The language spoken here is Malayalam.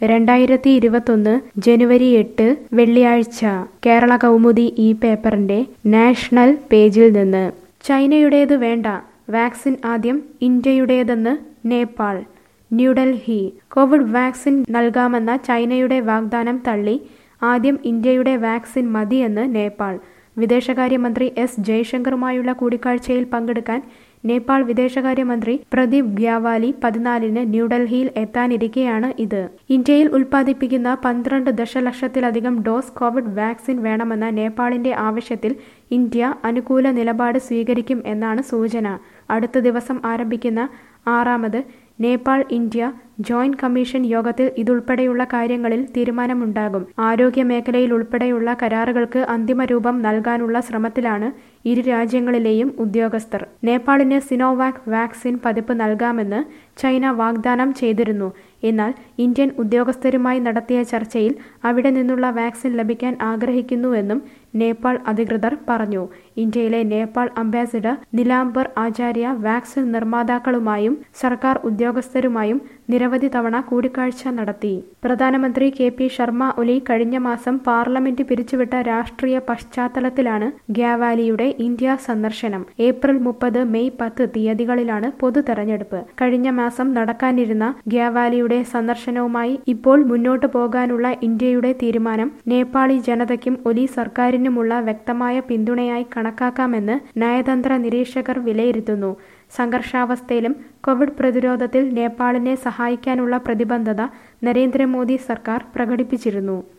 രണ്ടായിരത്തി ഇരുപത്തൊന്ന് ജനുവരി എട്ട് വെള്ളിയാഴ്ച കേരള കൗമുദി ഈ പേപ്പറിന്റെ നാഷണൽ പേജിൽ നിന്ന് ചൈനയുടേത് വേണ്ട വാക്സിൻ ആദ്യം ഇന്ത്യയുടേതെന്ന് നേപ്പാൾ ന്യൂഡൽഹി കോവിഡ് വാക്സിൻ നൽകാമെന്ന ചൈനയുടെ വാഗ്ദാനം തള്ളി ആദ്യം ഇന്ത്യയുടെ വാക്സിൻ മതിയെന്ന് നേപ്പാൾ വിദേശകാര്യമന്ത്രി എസ് ജയശങ്കറുമായുള്ള കൂടിക്കാഴ്ചയിൽ പങ്കെടുക്കാൻ നേപ്പാൾ വിദേശകാര്യമന്ത്രി പ്രദീപ് ഗ്യാവാലി പതിനാലിന് ന്യൂഡൽഹിയിൽ എത്താനിരിക്കെയാണ് ഇത് ഇന്ത്യയിൽ ഉൽപ്പാദിപ്പിക്കുന്ന പന്ത്രണ്ട് ദശലക്ഷത്തിലധികം ഡോസ് കോവിഡ് വാക്സിൻ വേണമെന്ന നേപ്പാളിന്റെ ആവശ്യത്തിൽ ഇന്ത്യ അനുകൂല നിലപാട് സ്വീകരിക്കും എന്നാണ് സൂചന അടുത്ത ദിവസം ആരംഭിക്കുന്ന ആറാമത് നേപ്പാൾ ഇന്ത്യ ജോയിന്റ് കമ്മീഷൻ യോഗത്തിൽ ഇതുൾപ്പെടെയുള്ള കാര്യങ്ങളിൽ തീരുമാനമുണ്ടാകും ആരോഗ്യ മേഖലയിൽ ഉൾപ്പെടെയുള്ള കരാറുകൾക്ക് അന്തിമ രൂപം നൽകാനുള്ള ശ്രമത്തിലാണ് ഇരു രാജ്യങ്ങളിലെയും ഉദ്യോഗസ്ഥർ നേപ്പാളിന് സിനോവാക് വാക്സിൻ പതിപ്പ് നൽകാമെന്ന് ചൈന വാഗ്ദാനം ചെയ്തിരുന്നു എന്നാൽ ഇന്ത്യൻ ഉദ്യോഗസ്ഥരുമായി നടത്തിയ ചർച്ചയിൽ അവിടെ നിന്നുള്ള വാക്സിൻ ലഭിക്കാൻ ആഗ്രഹിക്കുന്നുവെന്നും നേപ്പാൾ അധികൃതർ പറഞ്ഞു ഇന്ത്യയിലെ നേപ്പാൾ അംബാസിഡർ നിലാംബർ ആചാര്യ വാക്സിൻ നിർമ്മാതാക്കളുമായും സർക്കാർ ഉദ്യോഗസ്ഥരുമായും നിരവധി തവണ കൂടിക്കാഴ്ച നടത്തി പ്രധാനമന്ത്രി കെ പി ശർമ്മ ഒലി കഴിഞ്ഞ മാസം പാർലമെന്റ് പിരിച്ചുവിട്ട രാഷ്ട്രീയ പശ്ചാത്തലത്തിലാണ് ഗ്യാവാലിയുടെ ഇന്ത്യ സന്ദർശനം ഏപ്രിൽ മുപ്പത് മെയ് പത്ത് തീയതികളിലാണ് പൊതു തെരഞ്ഞെടുപ്പ് കഴിഞ്ഞ മാസം നടക്കാനിരുന്ന ഗ്യാവാലിയുടെ സന്ദർശനവുമായി ഇപ്പോൾ മുന്നോട്ടു പോകാനുള്ള ഇന്ത്യയുടെ തീരുമാനം നേപ്പാളി ജനതയ്ക്കും ഒലി സർക്കാരിനുമുള്ള വ്യക്തമായ പിന്തുണയായി കണക്കാക്കാമെന്ന് നയതന്ത്ര നിരീക്ഷകർ വിലയിരുത്തുന്നു സംഘർഷാവസ്ഥയിലും കോവിഡ് പ്രതിരോധത്തിൽ നേപ്പാളിനെ സഹായിക്കാനുള്ള പ്രതിബദ്ധത നരേന്ദ്രമോദി സർക്കാർ പ്രകടിപ്പിച്ചിരുന്നു